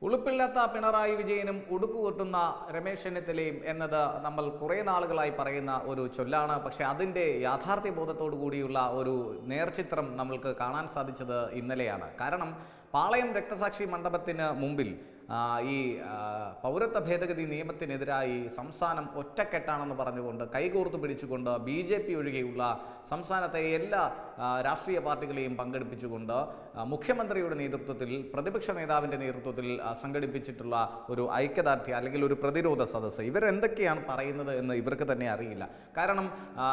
ഉളുപ്പില്ലാത്ത പിണറായി വിജയനും ഉടുക്കുകൊട്ടുന്ന രമേശ് ചെന്നിത്തലയും എന്നത് നമ്മൾ കുറേ നാളുകളായി പറയുന്ന ഒരു ചൊല്ലാണ് പക്ഷെ അതിൻ്റെ യാഥാർത്ഥ്യ ബോധത്തോടു കൂടിയുള്ള ഒരു നേർചിത്രം നമ്മൾക്ക് കാണാൻ സാധിച്ചത് ഇന്നലെയാണ് കാരണം പാളയം രക്തസാക്ഷി മണ്ഡപത്തിന് മുമ്പിൽ ആ, ഈ ആ, പൗരത്വ ഭേദഗതി നിയമത്തിനെതിരായി സംസ്ഥാനം ഒറ്റക്കെട്ടാണെന്ന് പറഞ്ഞുകൊണ്ട് കൈകോർത്ത് പിടിച്ചുകൊണ്ട് ബി ജെ പി ഒഴികെയുള്ള സംസ്ഥാനത്തെ എല്ലാ ആ, രാഷ്ട്രീയ പാർട്ടികളെയും പങ്കെടുപ്പിച്ചുകൊണ്ട് ആ, മുഖ്യമന്ത്രിയുടെ നേതൃത്വത്തിൽ പ്രതിപക്ഷ നേതാവിൻ്റെ നേതൃത്വത്തിൽ ആ, സംഘടിപ്പിച്ചിട്ടുള്ള ഒരു ഐക്യദാർഢ്യ അല്ലെങ്കിൽ ഒരു പ്രതിരോധ സദസ്സ് ഇവരെന്തൊക്കെയാണ് പറയുന്നത് എന്ന് ഇവർക്ക് തന്നെ അറിയില്ല കാരണം ആ,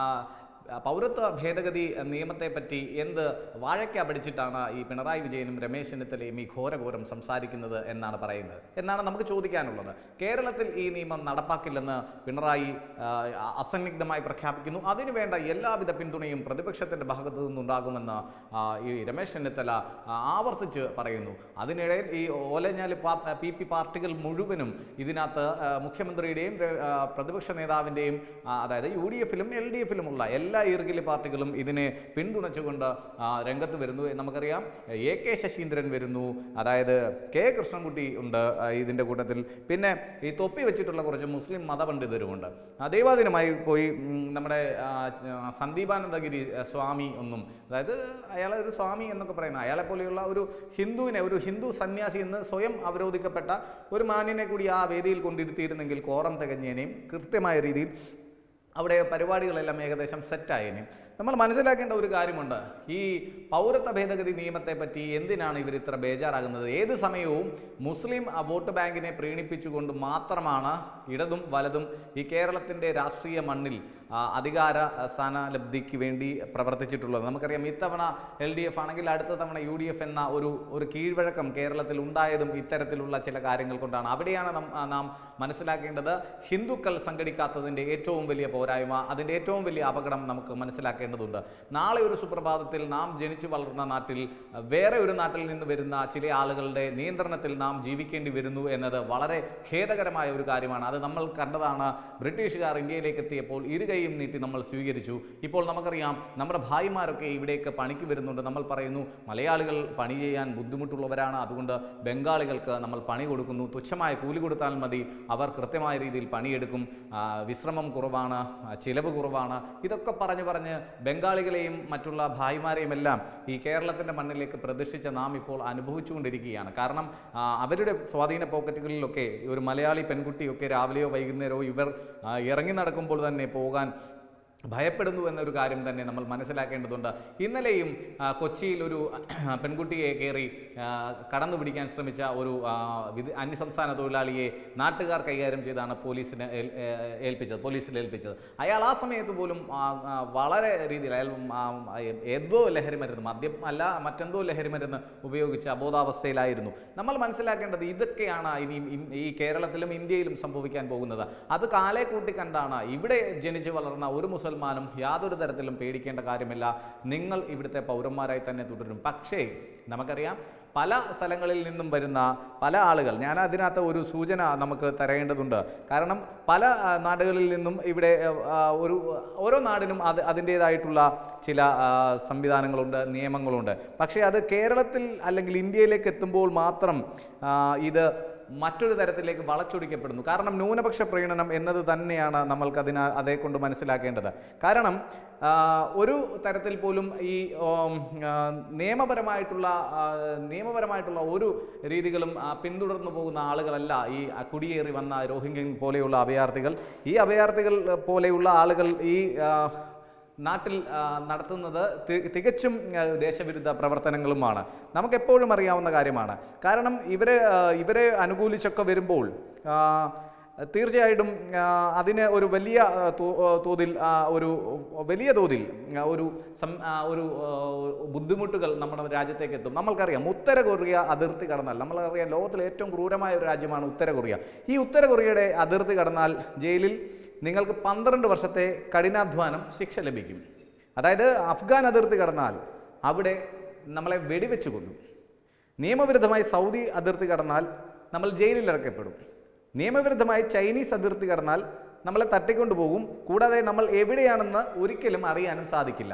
പൗരത്വ ഭേദഗതി നിയമത്തെ പറ്റി എന്ത് വാഴയ്ക്ക പഠിച്ചിട്ടാണ് ഈ പിണറായി വിജയനും രമേശ് ചെന്നിത്തലയും ഈ ഘോരഘോരം സംസാരിക്കുന്നത് എന്നാണ് പറയുന്നത് എന്നാണ് നമുക്ക് ചോദിക്കാനുള്ളത് കേരളത്തിൽ ഈ നിയമം നടപ്പാക്കില്ലെന്ന് പിണറായി ആ, അസന്നിഗ്ധമായി പ്രഖ്യാപിക്കുന്നു അതിനുവേണ്ട എല്ലാവിധ പിന്തുണയും പ്രതിപക്ഷത്തിന്റെ ഭാഗത്തു നിന്നുണ്ടാകുമെന്ന് ആ, ഈ രമേശ് ചെന്നിത്തല ആ, ആവർത്തിച്ച് പറയുന്നു അതിനിടയിൽ ഈ ഓലഞ്ഞാല് പാ- പി പി പാർട്ടികൾ മുഴുവനും ഇതിനകത്ത് ആ, മുഖ്യമന്ത്രിയുടെയും ര- ആ, പ്രതിപക്ഷ നേതാവിൻ്റെയും അതായത് യു ഡി എഫിലും എൽ ഡി എഫിലുമുള്ള എല്ലാ ഈർഗിലി പാർട്ടികളും ഇതിനെ പിന്തുണച്ചുകൊണ്ട് ആ, രംഗത്ത് വരുന്നു നമുക്കറിയാം എ കെ ശശീന്ദ്രൻ വരുന്നു അതായത് കെ കൃഷ്ണൻകുട്ടി ഉണ്ട് ആ, ഇതിൻ്റെ കൂട്ടത്തിൽ പിന്നെ ഈ തൊപ്പി വെച്ചിട്ടുള്ള കുറച്ച് മുസ്ലിം മതപണ്ഡിതരുമുണ്ട് ആ, ദൈവാധീനമായി പോയി ഉം, നമ്മുടെ ആ, ആ, സന്ദീപാനന്ദഗിരി ആ, സ്വാമി ഒന്നും അതായത് അയാളെ ഒരു സ്വാമി എന്നൊക്കെ പറയുന്ന അയാളെ പോലെയുള്ള ഒരു ഹിന്ദുവിനെ ഒരു ഹിന്ദു സന്യാസി എന്ന് സ്വയം അവരോധിക്കപ്പെട്ട ഒരു മാന്യനെ കൂടി ആ വേദിയിൽ കൊണ്ടിരുത്തിയിരുന്നെങ്കിൽ കോറം തികഞ്ഞേനെയും കൃത്യമായ രീതിയിൽ അവിടെ പരിപാടികളെല്ലാം ഏകദേശം സെറ്റായേനെ നമ്മൾ മനസ്സിലാക്കേണ്ട ഒരു കാര്യമുണ്ട് ഈ പൗരത്വ ഭേദഗതി നിയമത്തെ പറ്റി എന്തിനാണ് ഇവർ ഇത്ര ബേജാറാകുന്നത് ഏത് സമയവും മുസ്ലിം ആ, വോട്ട് ബാങ്കിനെ പ്രീണിപ്പിച്ചുകൊണ്ട് മാത്രമാണ് ഇടതും വലതും ഈ കേരളത്തിൻ്റെ രാഷ്ട്രീയ മണ്ണിൽ ആ, അധികാര ആ, സ്ഥാനലബ്ധിക്ക് വേണ്ടി പ്രവർത്തിച്ചിട്ടുള്ളത് നമുക്കറിയാം ഇത്തവണ എൽ ഡി എഫ് ആണെങ്കിൽ അടുത്ത തവണ യു ഡി എഫ് എന്ന ഒരു ഒരു കീഴ്വഴക്കം കേരളത്തിൽ ഉണ്ടായതും ഇത്തരത്തിലുള്ള ചില കാര്യങ്ങൾ കൊണ്ടാണ് അവിടെയാണ് നം- ആ, നാം മനസ്സിലാക്കേണ്ടത് ഹിന്ദുക്കൾ സംഘടിക്കാത്തതിൻ്റെ ഏറ്റവും വലിയ പോരായ്മ അതിൻ്റെ ഏറ്റവും വലിയ അപകടം നമുക്ക് മനസ്സിലാക്കേണ്ടതുണ്ട് നാളെ ഒരു സുപ്രഭാതത്തിൽ നാം ജനിച്ചു വളർന്ന നാട്ടിൽ അഹ്, വേറെ ഒരു നാട്ടിൽ നിന്ന് വരുന്ന ചില ആളുകളുടെ നിയന്ത്രണത്തിൽ നാം ജീവിക്കേണ്ടി വരുന്നു എന്നത് വളരെ ഖേദകരമായ ഒരു കാര്യമാണ് അത് നമ്മൾ കണ്ടതാണ് ബ്രിട്ടീഷുകാർ ഇന്ത്യയിലേക്ക് എത്തിയപ്പോൾ ഇരുകൈയും നീട്ടി നമ്മൾ സ്വീകരിച്ചു ഇപ്പോൾ നമുക്കറിയാം നമ്മുടെ ഭായിമാരൊക്കെ ഇവിടേക്ക് പണിക്ക് വരുന്നുണ്ട് നമ്മൾ പറയുന്നു മലയാളികൾ പണി ചെയ്യാൻ ബുദ്ധിമുട്ടുള്ളവരാണ് അതുകൊണ്ട് ബംഗാളികൾക്ക് നമ്മൾ പണി കൊടുക്കുന്നു തുച്ഛമായ കൂലി കൊടുത്താൽ മതി അവർ കൃത്യമായ രീതിയിൽ പണിയെടുക്കും ആ, വിശ്രമം കുറവാണ് ആ, ചിലവ് കുറവാണ് ഇതൊക്കെ പറഞ്ഞ് പറഞ്ഞ് ബംഗാളികളെയും മറ്റുള്ള ഭായിമാരെയും എല്ലാം ഈ കേരളത്തിൻ്റെ മണ്ണിലേക്ക് പ്രതിഷ്ഠിച്ച നാം ഇപ്പോൾ അനുഭവിച്ചുകൊണ്ടിരിക്കുകയാണ് കാരണം ആ, അവരുടെ സ്വാധീന പോക്കറ്റുകളിലൊക്കെ ഒരു മലയാളി പെൺകുട്ടിയൊക്കെ രാവിലെയോ വൈകുന്നേരമോ ഇവർ ആ, ഇറങ്ങി നടക്കുമ്പോൾ തന്നെ പോകാൻ ഭയപ്പെടുന്നു എന്നൊരു കാര്യം തന്നെ നമ്മൾ മനസ്സിലാക്കേണ്ടതുണ്ട് ഇന്നലെയും ആ, കൊച്ചിയിൽ ഒരു പെൺകുട്ടിയെ കയറി ആ, കടന്നു പിടിക്കാൻ ശ്രമിച്ച ഒരു ആ, വിദ- അന്യസംസ്ഥാന തൊഴിലാളിയെ നാട്ടുകാർ കൈകാര്യം ചെയ്താണ് പോലീസിന് ഏൽ- ഏ- ഏൽപ്പിച്ചത് പോലീസിൽ ഏൽപ്പിച്ചത് അയാൾ ആ സമയത്ത് പോലും ആ, ആ, വളരെ രീതിയിൽ അയാൾ ആ, ആ, ഏതോ ലഹരി മരുന്ന് മദ്യം അല്ല മറ്റെന്തോ ലഹരി മരുന്ന് ഉപയോഗിച്ച് അബോധാവസ്ഥയിലായിരുന്നു നമ്മൾ മനസ്സിലാക്കേണ്ടത് ഇതൊക്കെയാണ് ഇനി ഇൻ- ഈ കേരളത്തിലും ഇന്ത്യയിലും സംഭവിക്കാൻ പോകുന്നത് അത് കാലേ കൂട്ടി കണ്ടാണ് ഇവിടെ ജനിച്ചു വളർന്ന ഒരു മുസൽമാനും യാതൊരു തരത്തിലും പേടിക്കേണ്ട കാര്യമില്ല നിങ്ങൾ ഇവിടുത്തെ പൗരന്മാരായി തന്നെ തുടരും പക്ഷേ നമുക്കറിയാം പല സ്ഥലങ്ങളിൽ നിന്നും വരുന്ന പല ആളുകൾ ഞാൻ അതിനകത്ത് ഒരു സൂചന നമുക്ക് തരേണ്ടതുണ്ട് കാരണം പല ആ, നാടുകളിൽ നിന്നും ഇവിടെ ആ, ഒരു ഓരോ നാടിനും അത് അതിൻ്റേതായിട്ടുള്ള ചില ആ, സംവിധാനങ്ങളുണ്ട് നിയമങ്ങളുണ്ട് പക്ഷേ അത് കേരളത്തിൽ അല്ലെങ്കിൽ ഇന്ത്യയിലേക്ക് എത്തുമ്പോൾ മാത്രം ആ, ഇത് മറ്റൊരു തരത്തിലേക്ക് വളച്ചൊടിക്കപ്പെടുന്നു കാരണം ന്യൂനപക്ഷ പ്രീണനം എന്നത് തന്നെയാണ് നമ്മൾക്ക് അതിന അതേ കൊണ്ട് മനസ്സിലാക്കേണ്ടത് കാരണം ആ, ഒരു തരത്തിൽ പോലും ഈ ഉം, ആ, നിയമപരമായിട്ടുള്ള ആ, നിയമപരമായിട്ടുള്ള ഒരു രീതികളും ആ, പിന്തുടർന്നു പോകുന്ന ആളുകളല്ല ഈ ആ, കുടിയേറി വന്ന രോഹിംഗ്യൻ പോലെയുള്ള അഭയാർത്ഥികൾ ഈ അഭയാർത്ഥികൾ പോലെയുള്ള ആളുകൾ ഈ ആ, നാട്ടിൽ ആ, നടത്തുന്നത് തി- തികച്ചും ആ, ദേശവിരുദ്ധ പ്രവർത്തനങ്ങളുമാണ് നമുക്കെപ്പോഴും അറിയാവുന്ന കാര്യമാണ് കാരണം ഇവരെ ആ, ഇവരെ അനുകൂലിച്ചൊക്കെ വരുമ്പോൾ ആ, തീർച്ചയായിട്ടും ആ, അതിന് ഒരു വലിയ ആ, തോ- ആ, തോതിൽ ആ, ഒരു വലിയ തോതിൽ ആ, ഒരു സം ആ, ഒരു ആ, ബുദ്ധിമുട്ടുകൾ നമ്മുടെ രാജ്യത്തേക്ക് എത്തും നമ്മൾക്കറിയാം ഉത്തര കൊറിയ അതിർത്തി കടന്നാൽ നമ്മളറിയാം ലോകത്തിലെ ഏറ്റവും ക്രൂരമായ ഒരു രാജ്യമാണ് ഉത്തര കൊറിയ ഈ ഉത്തര കൊറിയയുടെ അതിർത്തി കടന്നാൽ ജയിലിൽ നിങ്ങൾക്ക് പന്ത്രണ്ട് വർഷത്തെ കഠിനാധ്വാനം ശിക്ഷ ലഭിക്കും അതായത് അഫ്ഗാൻ അതിർത്തി കടന്നാൽ അവിടെ നമ്മളെ വെടിവെച്ച് കൊല്ലും നിയമവിരുദ്ധമായി സൗദി അതിർത്തി കടന്നാൽ നമ്മൾ ജയിലിൽ ഇറക്കപ്പെടും നിയമവിരുദ്ധമായി ചൈനീസ് അതിർത്തി കടന്നാൽ നമ്മളെ തട്ടിക്കൊണ്ടുപോകും കൂടാതെ നമ്മൾ എവിടെയാണെന്ന് ഒരിക്കലും അറിയാനും സാധിക്കില്ല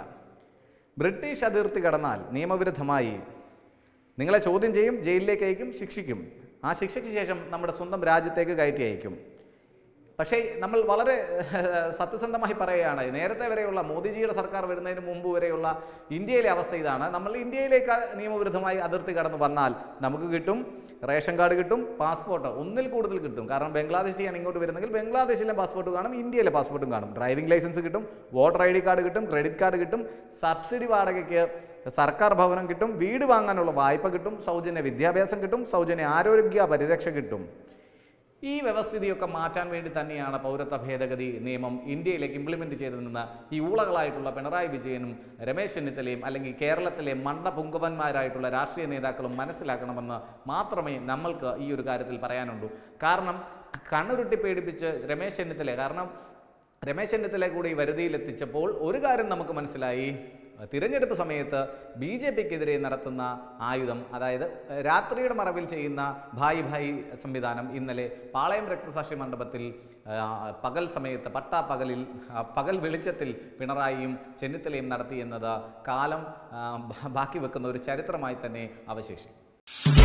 ബ്രിട്ടീഷ് അതിർത്തി കടന്നാൽ നിയമവിരുദ്ധമായി നിങ്ങളെ ചോദ്യം ചെയ്യും ജയിലിലേക്ക് അയക്കും ശിക്ഷിക്കും ആ ശിക്ഷയ്ക്ക് ശേഷം നമ്മുടെ സ്വന്തം രാജ്യത്തേക്ക് കയറ്റി അയക്കും പക്ഷേ നമ്മൾ വളരെ സത്യസന്ധമായി പറയുകയാണ് നേരത്തെ വരെയുള്ള മോദിജിയുടെ സർക്കാർ വരുന്നതിന് മുമ്പ് വരെയുള്ള ഇന്ത്യയിലെ അവസ്ഥ ഇതാണ് നമ്മൾ ഇന്ത്യയിലേക്ക് നിയമവിരുദ്ധമായി അതിർത്തി കടന്ന് വന്നാൽ നമുക്ക് കിട്ടും റേഷൻ കാർഡ് കിട്ടും പാസ്പോർട്ട് ഒന്നിൽ കൂടുതൽ കിട്ടും കാരണം ബംഗ്ലാദേശ് ചെയ്യാൻ ഇങ്ങോട്ട് വരുന്നെങ്കിൽ ബംഗ്ലാദേശിലെ പാസ്പോർട്ട് കാണും ഇന്ത്യയിലെ പാസ്പോർട്ടും കാണും ഡ്രൈവിംഗ് ലൈസൻസ് കിട്ടും വോട്ടർ ഐ ഡി കാർഡ് കിട്ടും ക്രെഡിറ്റ് കാർഡ് കിട്ടും സബ്സിഡി വാടകയ്ക്ക് സർക്കാർ ഭവനം കിട്ടും വീട് വാങ്ങാനുള്ള വായ്പ കിട്ടും സൗജന്യ വിദ്യാഭ്യാസം കിട്ടും സൗജന്യ ആരോഗ്യ പരിരക്ഷ കിട്ടും ഈ വ്യവസ്ഥിതിയൊക്കെ മാറ്റാൻ വേണ്ടി തന്നെയാണ് പൗരത്വ ഭേദഗതി നിയമം ഇന്ത്യയിലേക്ക് ഇംപ്ലിമെന്റ് ചെയ്തതെന്ന് ഈ ഊളകളായിട്ടുള്ള പിണറായി വിജയനും രമേശ് ചെന്നിത്തലയും അല്ലെങ്കിൽ കേരളത്തിലെ മണ്ടപുങ്കവന്മാരായിട്ടുള്ള രാഷ്ട്രീയ നേതാക്കളും മനസ്സിലാക്കണമെന്ന് മാത്രമേ നമ്മൾക്ക് ഈ ഒരു കാര്യത്തിൽ പറയാനുള്ളൂ കാരണം കണ്ണുരുട്ടി പേടിപ്പിച്ച് രമേശ് ചെന്നിത്തല കാരണം രമേശ് ചെന്നിത്തല കൂടി ഈ വരുതിയിലെത്തിച്ചപ്പോൾ ഒരു കാര്യം നമുക്ക് മനസ്സിലായി തിരഞ്ഞെടുപ്പ് സമയത്ത് ബി ജെ പിക്കെതിരെ നടത്തുന്ന ആയുധം അതായത് രാത്രിയുടെ മറവിൽ ചെയ്യുന്ന ഭായി ഭായി സംവിധാനം ഇന്നലെ പാളയം രക്തസാക്ഷി മണ്ഡപത്തിൽ ആ, പകൽ സമയത്ത് പട്ടാപ്പകലിൽ ആ, പകൽ വെളിച്ചത്തിൽ പിണറായിയും ചെന്നിത്തലയും നടത്തി എന്നത് കാലം ആ, ബാക്കി വെക്കുന്ന ഒരു ചരിത്രമായി തന്നെ അവശേഷിക്കും